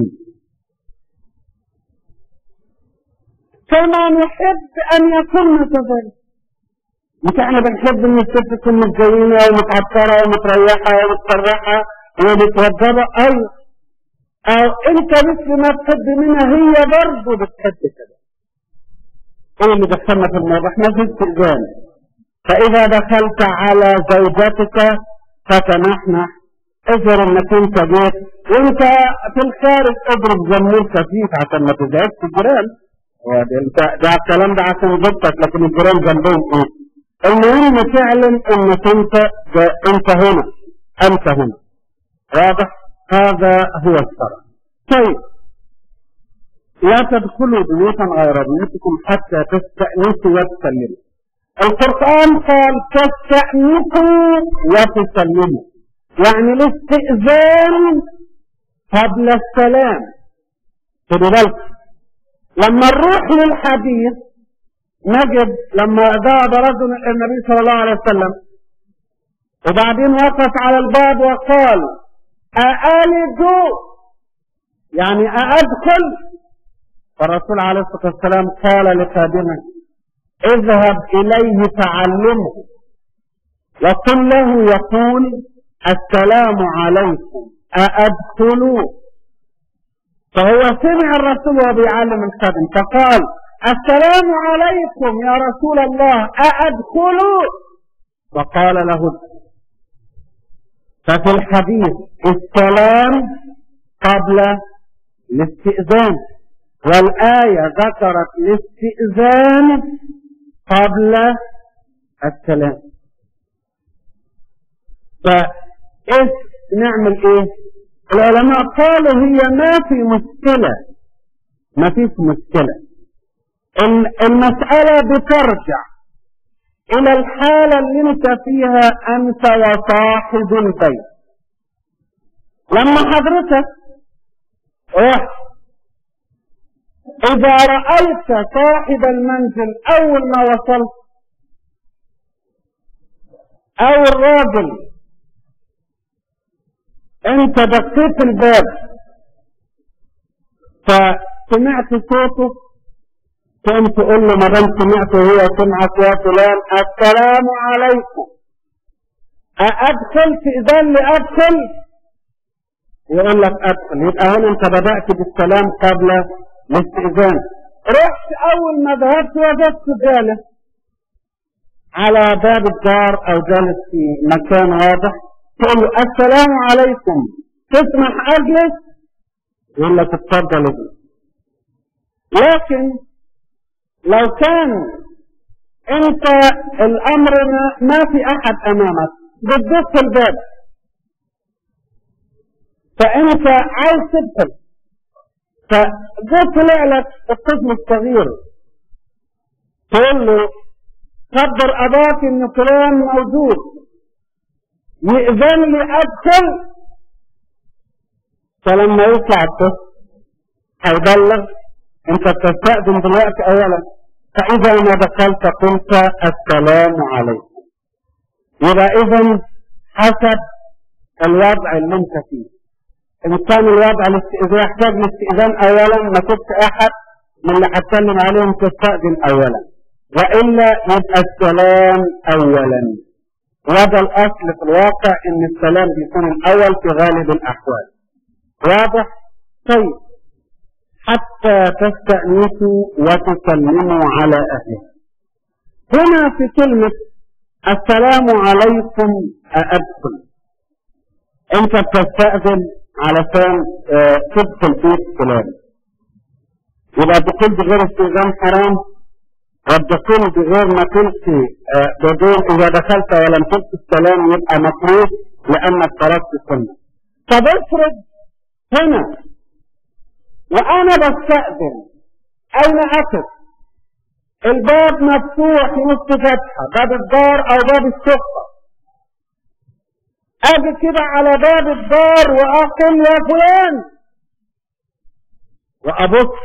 كما نحب ان يكون كذلك مش احنا بنحب ان الست تكون متزينه ومتعطره ومتريحه ومتسرحه ومتوضبه ايوه او انت مثل ما تحب منها هي برضه بتحب كده ايه اللي دخلنا في الموضوع احنا في استئذان فاذا دخلت على زوجتك فتنحنح اجر انك انت جيت وانت في الخارج اضرب زمور خفيف عشان ما تزعجش الجيران ده الكلام ده عشان زوجتك لكن الجيران جنبهم ايه المهم فعلا انك انت انت هنا انت هنا واضح هذا هو الشرع طيب لا تدخلوا بيوتا غير بيوتكم حتى تستأنسوا وتسلموا القرآن قال تستأنسوا وتسلموا يعني الاستئذان قبل السلام خدوا بالكم لما نروح للحديث نجد لما ذهب رجل النبي صلى الله عليه وسلم وبعدين وقف على الباب وقال أألد يعني أأدخل فالرسول عليه الصلاة والسلام قال لخادمه اذهب إليه تعلمه وقل له يقول السلام عليكم أأدخل فهو سمع الرسول وهو بيعلم الخادم فقال السلام عليكم يا رسول الله أأدخل فقال له ففي الحديث السلام قبل الاستئذان والآية ذكرت الاستئذان قبل السلام فإيش نعمل ايه العلماء قالوا هي ما في مشكلة ما فيش مشكلة المسألة بترجع إلى الحالة اللي انت فيها أنت وصاحب البيت لما حضرتك رحت إذا رأيت صاحب المنزل أول ما وصلت أو الراجل أنت دقيت الباب فسمعت صوته تقوم تقول له ما دام سمعته هو سمعك يا فلان السلام عليكم أأدخل تأذن لي أدخل يقول لك أدخل يبقى هنا أنت بدأت بالسلام قبل الاستئذان رحت أول ما ذهبت وجدت جالس على باب الدار أو جالس في مكان واضح تقول له السلام عليكم تسمح أجلس يقول لك اتفضل لكن لو كان انت الامر ما في احد امامك بتدق الباب فانت عايز تدخل فجاء طلع لك الطفل الصغير تقول له خبر اباك ان فلان موجود يأذن لي ادخل فلما يطلع الطفل هيبلغ انت بتستأذن دلوقتي اولا فاذا ما دخلت قلت السلام عليكم يبقى اذا حسب الوضع اللي انت فيه ان كان الوضع الاستئذان يحتاج لاستئذان اولا ما كنت احد من اللي هتكلم عليهم تستأذن اولا والا يبقى السلام اولا وهذا الاصل في الواقع ان السلام بيكون الاول في غالب الاحوال واضح طيب حتى تستأنسوا وتسلموا على اهله هنا في كلمة السلام عليكم أأدخل انت بتستأذن علشان اه تدخل بيت فلان يبقى الدخول بغير استئذان حرام والدخول بغير ما تلقي اه بدون اذا دخلت ولم تلقي السلام يبقى مكروه لانك تركت السنه طب افرض هنا وانا بستأذن اين اقف الباب مفتوح نص فتحة باب الدار او باب الشقة اجي كده على باب الدار واقول يا فلان وابص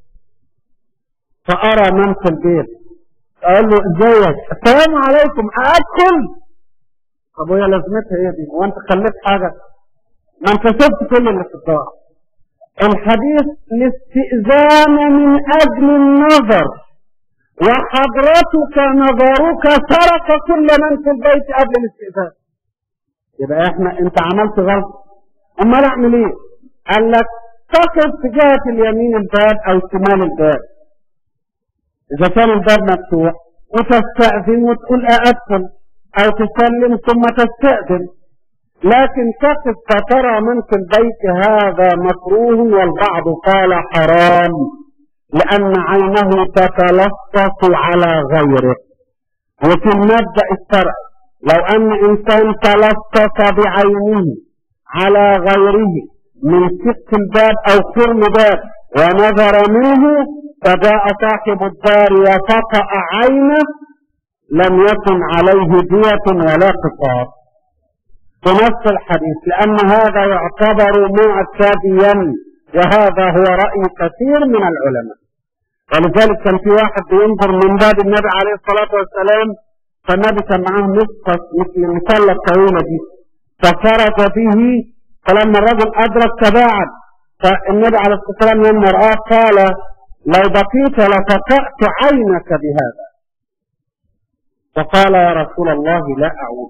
فارى من في البيت اقول له ازيك السلام عليكم ادخل طب وهي لازمتها ايه دي هو انت خليت حاجه ما انت سبت كل اللي في الدار الحديث الاستئذان من اجل النظر وحضرتك نظرك سرق كل من في البيت قبل الاستئذان يبقى احنا انت عملت غلط امال اعمل ايه قال لك تقف في جهة اليمين الباب او شمال الباب اذا كان الباب مفتوح وتستأذن وتقول ادخل او تسلم ثم تستأذن لكن تقف فترى من في البيت هذا مكروه والبعض قال حرام لأن عينه تتلصص على غيره وفي المبدأ الشرعي لو أن إنسان تلصص بعينه على غيره من شق الباب أو خرم باب ونظر منه فجاء صاحب الدار وفقأ عينه لم يكن عليه دية ولا قصاص بنص الحديث لأن هذا يعتبر معتديا وهذا هو رأي كثير من العلماء ولذلك كان في واحد بينظر من باب النبي عليه الصلاة والسلام فالنبي كان معاه مسقط مثل المسلة الطويلة دي فخرج به فلما الرجل أدرك تباعد فالنبي عليه الصلاة والسلام لما رآه قال لو بقيت لفقأت عينك بهذا فقال يا رسول الله لا أعود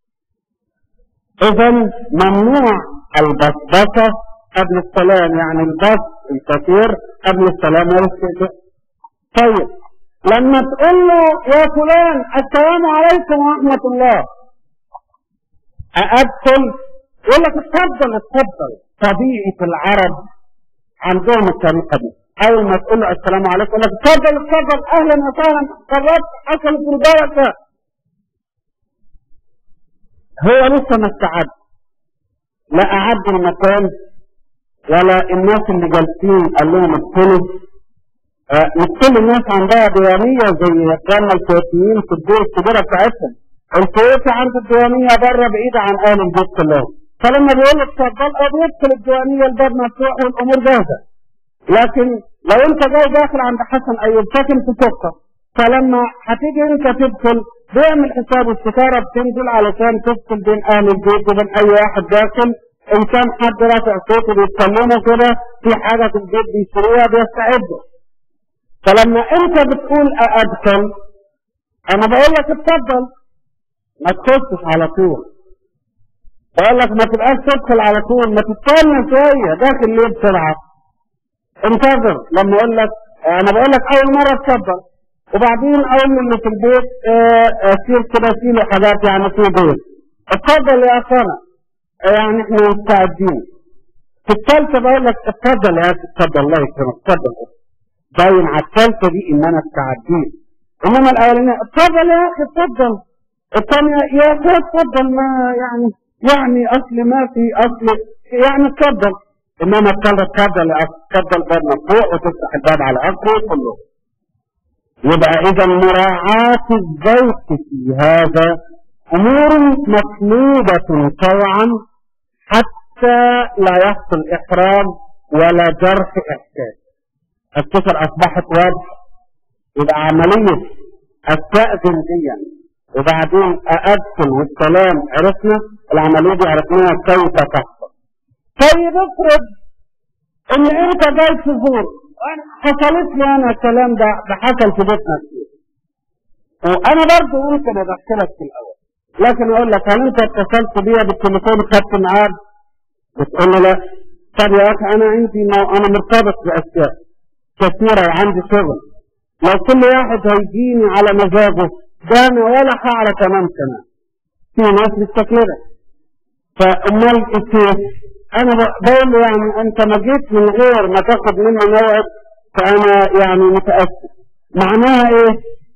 إذا ممنوع البسبسة قبل السلام يعني البس الكثير قبل السلام والاستئذان طيب لما تقول له يا فلان السلام عليكم ورحمة الله أدخل يقول لك اتفضل اتفضل طبيعة العرب عندهم الطريقة دي أول ما تقول له السلام عليكم يقول لك اتفضل اتفضل أهلا وسهلا قربت حصلت البركة هو لسه ما استعد لا أعد المكان ولا الناس اللي جالسين قال لهم ادخلوا آه مش كل الناس عندها ديوانية زي كان الكويتيين في الدول الكبيرة بتاعتهم الكويتي عنده الديوانية بره بعيدة عن أهل البيت كلهم فلما بيقول لك اتفضل اه بيدخل الديوانية الباب مفتوح والأمور جاهزة لكن لو أنت جاي داخل عند حسن أيوب ساكن في شقة فلما هتيجي أنت تدخل بيعمل حساب الستارة بتنزل علشان تفصل بين أهل البيت وبين أي واحد داخل إن كان حد رافع صوته بيتكلموا كده في حاجة في البيت بيشتروها بيستعدوا فلما أنت بتقول أدخل أنا بقول لك اتفضل ما تخشش على طول بقول لك ما تبقاش تدخل على طول ما تستنى شوية داخل ليه بسرعة انتظر لما أقول لك أنا بقول لك أول مرة اتفضل وبعدين أقول اللي في البيت أشيل كده شيلوا حاجات يعني في بيت اتفضل يا أخوانا يعني احنا مستعدين في الثالثة بقول لك اتفضل يا أخي اتفضل الله يكرمك اتفضل باين على الثالثة دي إن أنا استعدين إنما الأولانية اتفضل يا أخي اتفضل الثانية يا أخي اتفضل ما يعني يعني أصل ما في أصل يعني اتفضل إنما اتفضل اتفضل يا أخي اتفضل باب مفتوح وتفتح الباب على أخره كله يبقى إذا مراعاة الذوق في هذا أمور مطلوبة طبعا حتى لا يحصل إحراج ولا جرح إحساس السفر أصبحت واضحة يبقى عملية أستأذن دي وبعدين أأدخل والسلام عرفنا العملية دي عرفناها كيف تحصل طيب افرض ان انت جاي تزور حصلت لي انا الكلام ده ده حصل في بيتنا كتير وانا برضه ممكن ادخلك في الاول لكن اقول لك هل انت اتصلت بيا بالتليفون خدت ميعاد بتقول لي لا طب يا اخي انا عندي مو... انا مرتبط باشياء كثيره وعندي شغل لو كل واحد هيجيني على مزاجه ده انا ولا هعرف انام كمان في ناس بالتكلفه فامال الكيف انا بقول له يعني انت ما جيت من غير ما تاخد مني موعد فانا يعني متاسف معناها ايه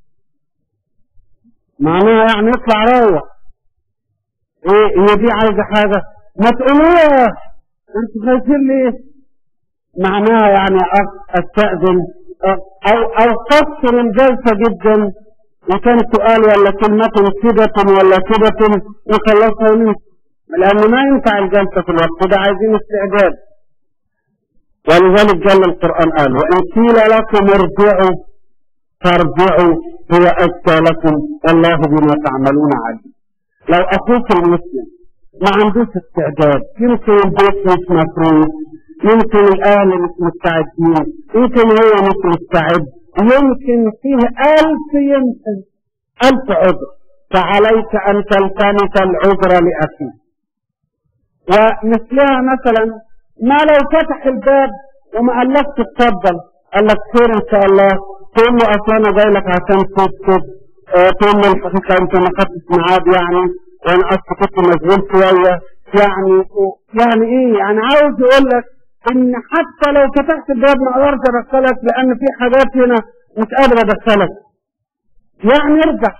معناها يعني يطلع روح ايه هي دي عايزه حاجه ما تقولوها انت خايفين ليه معناها يعني استاذن او او قصر الجلسه جدا وكان سؤال ولا كلمة كده ولا كده وخلصها منه لأنه ما ينفع الجلسة في الوقت ده عايزين استعداد ولذلك جل القرآن قال وإن قيل لكم ارجعوا فارجعوا هو أزكى لكم والله بما تعملون عليم لو أخوك المسلم ما عندوش استعداد يمكن البيت مش مفروض يمكن الأهل مش مستعدين يمكن هو مش مستعد يمكن فيه ألف يمكن ألف عذر فعليك أن تلتمس العذر لأخيك ومثلها مثلا ما لو فتح الباب وما قالك تتفضل قال لك خير ان شاء الله تقول له اصل انا جاي لك عشان تسكت اه تقول له الحقيقه انت ما خدتش ميعاد يعني وانا اصلا كنت مشغول شويه يعني يعني ايه يعني عاوز يقول لك ان حتى لو فتحت الباب ما اقدرش ادخلك لان في حاجات هنا مش قادر ادخلك يعني ارجع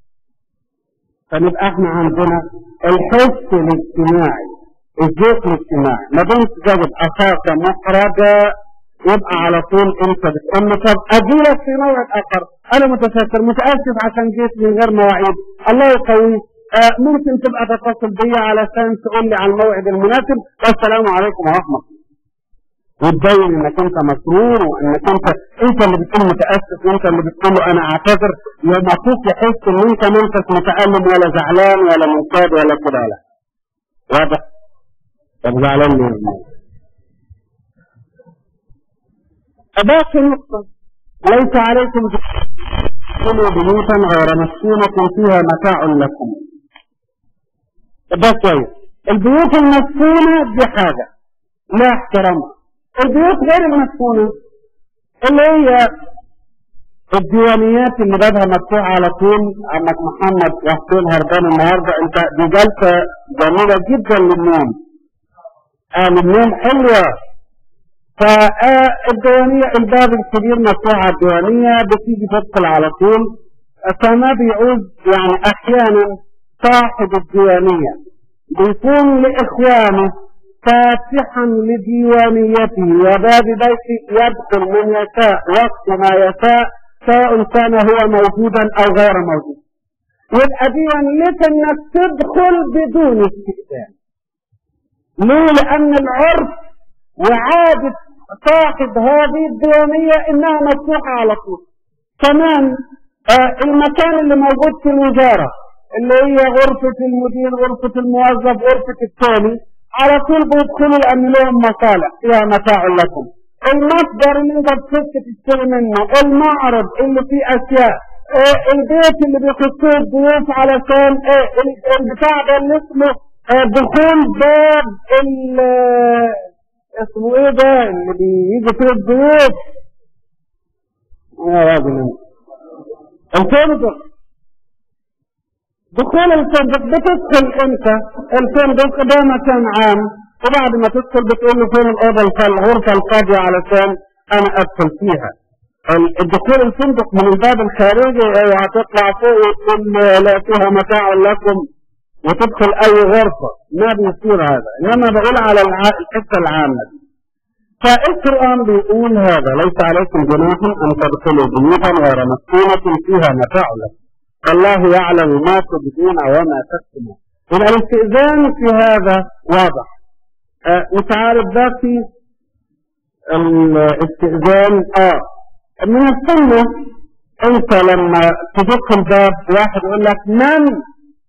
فنبقى احنا عندنا الحس الاجتماعي الذوق الاجتماعي ما دمت جايب اخاك محرجة يبقى على طول انت بتقول طب اجيلك في موعد اخر انا متشكر متاسف عشان جيت من غير مواعيد الله يقويك آه ممكن تبقى تتصل بيا علشان تقول لي على الموعد المناسب والسلام عليكم ورحمه الله وتبين انك انت مسرور وانك انت انت اللي بتقول متاسف وانت اللي بتقول له انا اعتذر لما اخوك يحس ان انت ما انتش متالم ولا زعلان ولا منقاد ولا كده لا واضح طب زعلان ليه باقي نقطة ليس عليكم تدخلوا بيوتا غير مسكونة فيها متاع لكم ده كويس البيوت المسكونة دي حاجة لا احترامها البيوت غير المسكونة اللي هي الديوانيات اللي بابها مفتوح على طول عمك محمد وحسين هربان النهارده انت دي جلسه جميله جدا للنوم آه النوم حلوه فالديوانيه الباب الكبير مفتوح على الديوانيه بتيجي تدخل على طول فما بيعوز يعني احيانا صاحب الديوانيه بيكون لاخوانه فاتحا لديوانيته وباب بيته يدخل من يشاء وقت ما يشاء سواء كان هو موجودا او غير موجود يبقى ديوانية انك تدخل بدون استئذان ليه لان العرف وعادة صاحب هذه الديوانية انها مفتوحة على طول كمان آه المكان اللي موجود في الوزارة اللي هي غرفة المدير غرفة الموظف غرفة الثاني على طول بيدخلوا لان لهم مصالح فيها متاع لكم المصدر اللي انت بتفك تشتري منه المعرض اللي فيه اشياء إيه البيت اللي بيخصوه الضيوف علشان ايه البتاع ده اللي اسمه إيه دخول باب اسمه ايه ده اللي بيجي فيه الضيوف يا راجل الفندق دخول الفندق بتدخل انت الفندق ده مكان عام وبعد ما تدخل بتقول له فين الاوضه الغرفه الفاضيه علشان انا ادخل فيها الدخول الفندق من الباب الخارجي هتطلع فوق وتقول لا فيها متاع لكم وتدخل اي غرفه ما بيصير هذا انما بقول على الحته العامه فالقرآن بيقول هذا ليس عليكم جناح أن تدخلوا بيوتا غير مسكونة فيها متاع لكم الله يعلم ما تبدون وما تكتمون يبقى الاستئذان في هذا واضح أه مش عارف باقي الاستئذان اه من السنة انت لما تدق الباب واحد يقول لك من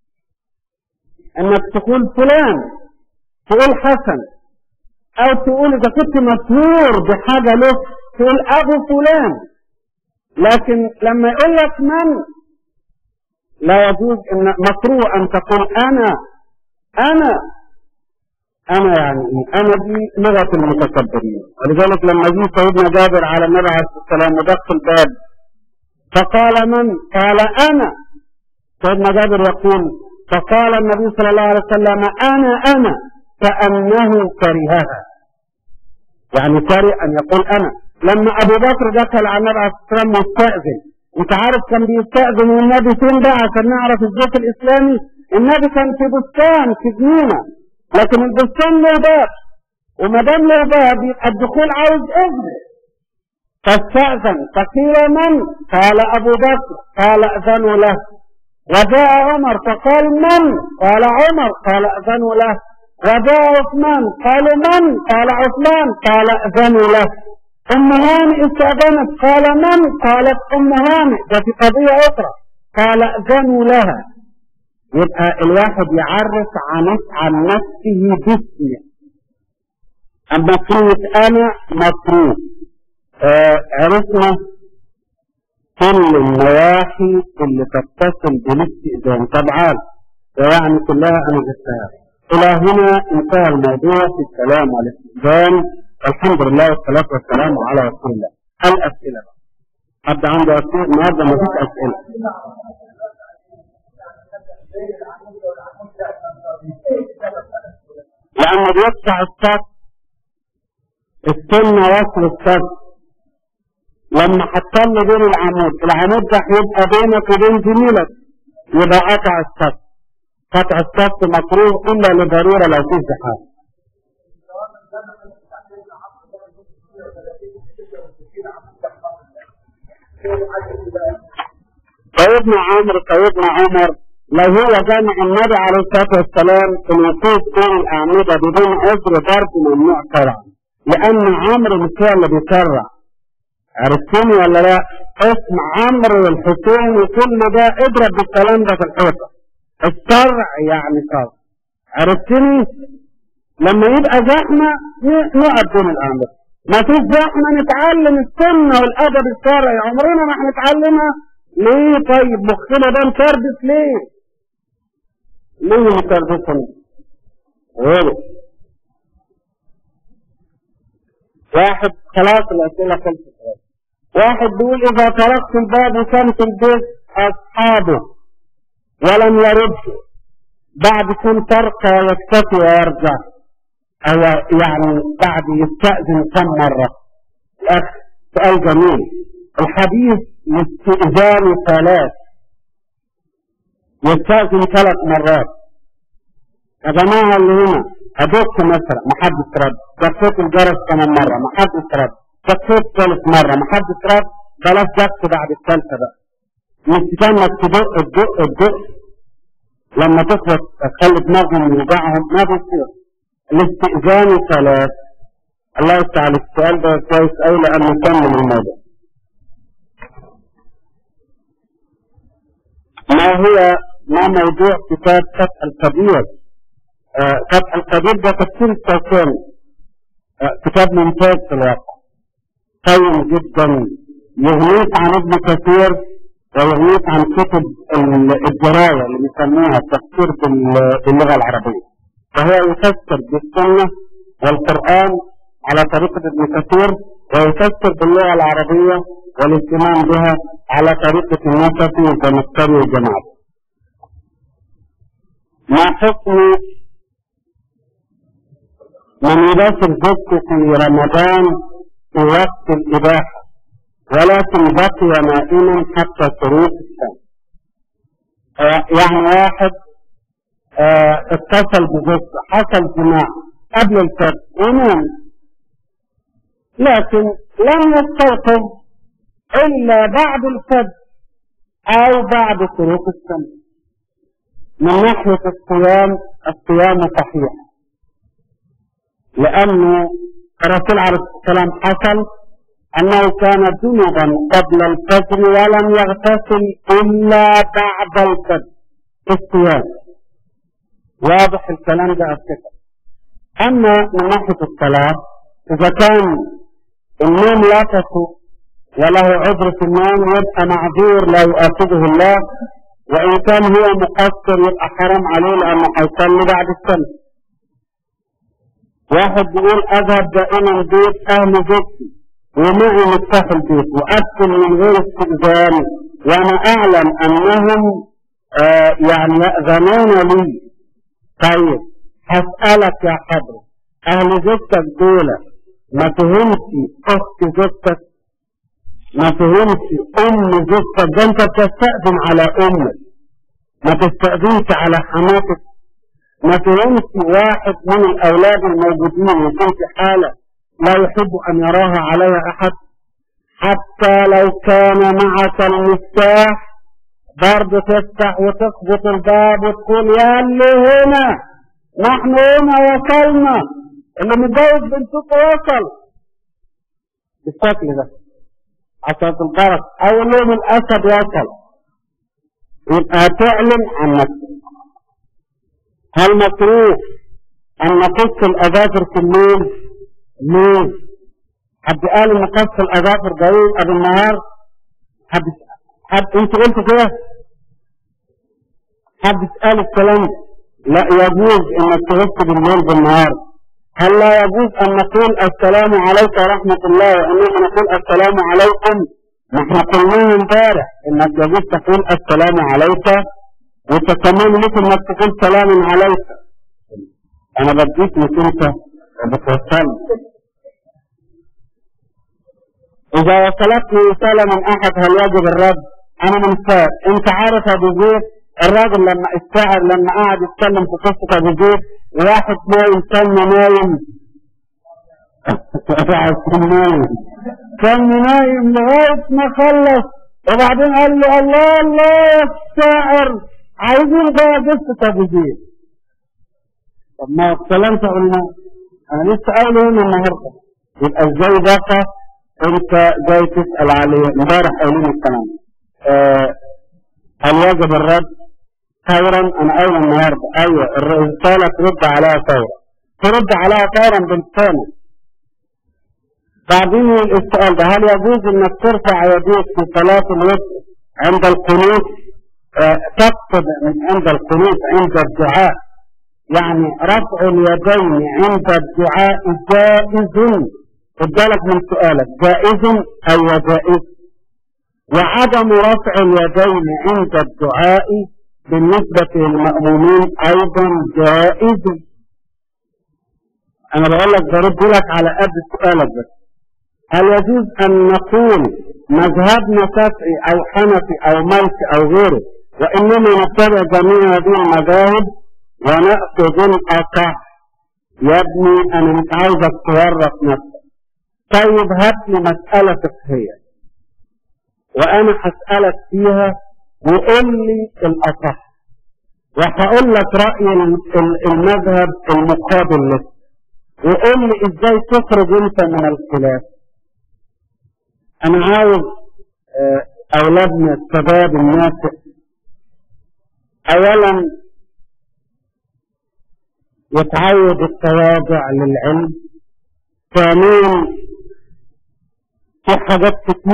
انك تقول فلان تقول حسن او تقول اذا كنت مسرور بحاجة له تقول ابو فلان لكن لما يقول لك من لا يجوز ان مكروه ان تقول انا انا انا يعني ايه انا دي لغة المتكبرين ولذلك لما جه سيدنا جابر على النبي عليه الصلاة والسلام ودق الباب فقال من قال انا سيدنا جابر يقول فقال النبي صلى الله عليه وسلم انا انا كأنه كرهها يعني كره ان يقول انا لما ابو بكر دخل على النبي عليه الصلاة والسلام مستأذن انت عارف كان بيستأذن النبي فين بقى عشان نعرف الزيت الاسلامي النبي كان في بستان في جنينه لكن البستان له باب وما دام له باب يبقى الدخول عاوز اذن فاستأذن فقيل من؟ قال ابو بكر قال اذنوا له وجاء عمر فقال من؟ قال عمر قال اذنوا له وجاء عثمان قالوا من؟ قال عثمان قال اذنوا له ام هانئ استأذنت قال من؟ قالت ام هانئ ده في قضية اخرى قال اذنوا لها يبقى الواحد يعرف عن عن نفسه باسمه اما كلمة انا مفروض آه عرفنا كل النواحي اللي تتصل بالاستئذان طبعا يعني كلها انا جبتها الى هنا انتهى الموضوع في الكلام على الاستئذان الحمد لله والصلاة والسلام على رسول الله الاسئلة حد عنده اسئلة النهارده ما فيش اسئلة لأنه بيقطع السد السنة وصل السد لما حطل بين العمود العمود ده هيبقى بينك وبين زميلك يبقى قطع السد قطع السد مكروه إلا لضرورة لو في زحام سيدنا عمرو سيدنا عمر لو هو جامع النبي عليه الصلاة والسلام الوقوف بين الأعمدة بدون عذر ضرب ممنوع شرعا لأن عمرو مش هو اللي بيشرع عرفتني ولا لا؟ اسم عمرو والحسين وكل ده اضرب بالكلام ده في الحيطة الشرع يعني شرع عرفتني؟ لما يبقى زحمة نقف بين الأعمدة ما فيش زحمة نتعلم السنة والأدب الشرعي عمرنا ما هنتعلمها ليه طيب مخنا ده مكربس ليه؟ ليه مكربسا؟ غيره واحد خلاص الأسئلة خلصت واحد بيقول إذا تركت الباب وكان في البيت أصحابه ولم يردوا بعد كم ترقى يكتفي ويرجع أو يعني بعد يستأذن كم مرة الأخ سؤال جميل الحديث الاستئذان ثلاث يستأذن ثلاث مرات يا جماعة اللي هنا أدوك مثلا ما حدش رد دقيت الجرس كمان مرة ما حدش رد دقيت ثالث مرة ما حدش رد بلاش دق بعد الثالثة بقى مش تستنى تدق تدق تدق لما تخلص تخلي دماغهم يوجعهم ما بيصير الاستئذان ثلاث الله يستعان السؤال ده كويس أوي لأنه نكمل الموضوع ما هو ما موضوع كتاب فتح الكبير آه فتح الكبير ده تفسير التوكل آه كتاب ممتاز في الواقع قيم جدا يغنيك عن ابن كثير ويغنيك عن كتب الدراية اللي بيسموها التفسير باللغة العربية فهو يفسر بالسنة والقرآن على طريقة ابن كثير ويفسر باللغة العربية والاهتمام بها على طريقة النسفي والتمثلي والجماعة ما حكم من يباشر زوجته في رمضان في وقت الإباحة ولكن بقي نائما حتى شروط الشمس آه يعني واحد آه اتصل بزوجته حصل جماع قبل الفجر ونام لكن لم يستيقظ إلا بعد الفجر أو بعد شروق الشمس من ناحية الصيام الصيام صحيح لأنه الرسول عليه الصلاة والسلام حصل أنه كان جنبا قبل الفجر ولم يغتسل إلا بعد الفجر في الصيام واضح الكلام ده أفتكر أما من ناحية الصلاة إذا كان النوم لفته وله عذر في النوم يبقى معذور لا يؤاخذه الله وإن كان هو مقصر يبقى حرام عليه لأنه هيصلي بعد السنة واحد بيقول أذهب دائما بيت أهل زوجتي ومعي مفتاح البيت وأدخل من غير استئذان وأنا أعلم أنهم آه يعني يأذنون لي طيب هسألك يا حضرة أهل زوجتك دول ما فهمش أخت زوجتك ما فهمش أم زوجتك ده أنت بتستأذن على أمك ما تستأذنش على حماتك ما فهمش واحد من الأولاد الموجودين يكون في حالة لا يحب أن يراها عليها أحد حتى لو كان معك المفتاح برضه تفتح وتخبط الباب وتقول يا اللي هنا نحن هنا وصلنا اللي متجوز بنتك وصل بالشكل ده عشان البركة أول يوم الأسد وصل يبقى تعلن عن نفسك هل مكروه أن نقص الأظافر في الليل؟ ليه؟ حد قال إن قص الأظافر ده قبل النهار؟ حد حد أنت قلت كده؟ حد قال الكلام لا يجوز انك تغش بالليل بالنهار هل لا يجوز ان نقول السلام عليك ورحمة الله واننا نقول السلام عليكم نحن قلناه امبارح انك يجوز تقول السلام عليك وتكمل مثل ما تقول سلام عليك انا بديك مش انت بتوصل اذا وصلتني رسالة من احد هل يجب الرد انا منساك انت عارف ابو زيد الراجل لما الشاعر لما قعد يتكلم في قصة ابو زيد واحد نايم كان نايم كان نايم كان نايم لغاية ما خلص وبعدين قال له الله الله يا الشاعر عايزين بقى قصة ابو زيد طب ما اتكلمت قلنا انا لسه قايله هنا النهارده يبقى ازاي بقى انت جاي تسأل عليه امبارح قايلين الكلام آه هل يجب الرد فورا انا قايل النهارده ايوه الرساله ترد عليها فورا ترد عليها فورا بالثاني بعدين السؤال ده هل يجوز انك ترفع يديك في صلاه الوتر عند القنوت آه تقصد من عند القنوت عند الدعاء يعني رفع اليدين عند الدعاء جائز خد بالك من سؤالك جائز أو جائز وعدم رفع اليدين عند الدعاء بالنسبة للمأمومين أيضا جائز أنا بقول لك برد لك على قد سؤالك بس هل يجوز أن نقول مذهبنا شافعي أو حنفي أو مالكي أو غيره وإنما نتبع جميع هذه المذاهب ونأخذ الأصح يا ابني أنا مش عاوزك تورط نفسك طيب هات لي مسألة فقهية وأنا هسألك فيها وقول لي الأصح وهقول لك رأي المذهب المقابل لك وقول لي ازاي تخرج انت من الخلاف انا عاوز اولادنا الشباب الناس اولا يتعود التواضع للعلم ثانيا في حاجات كتير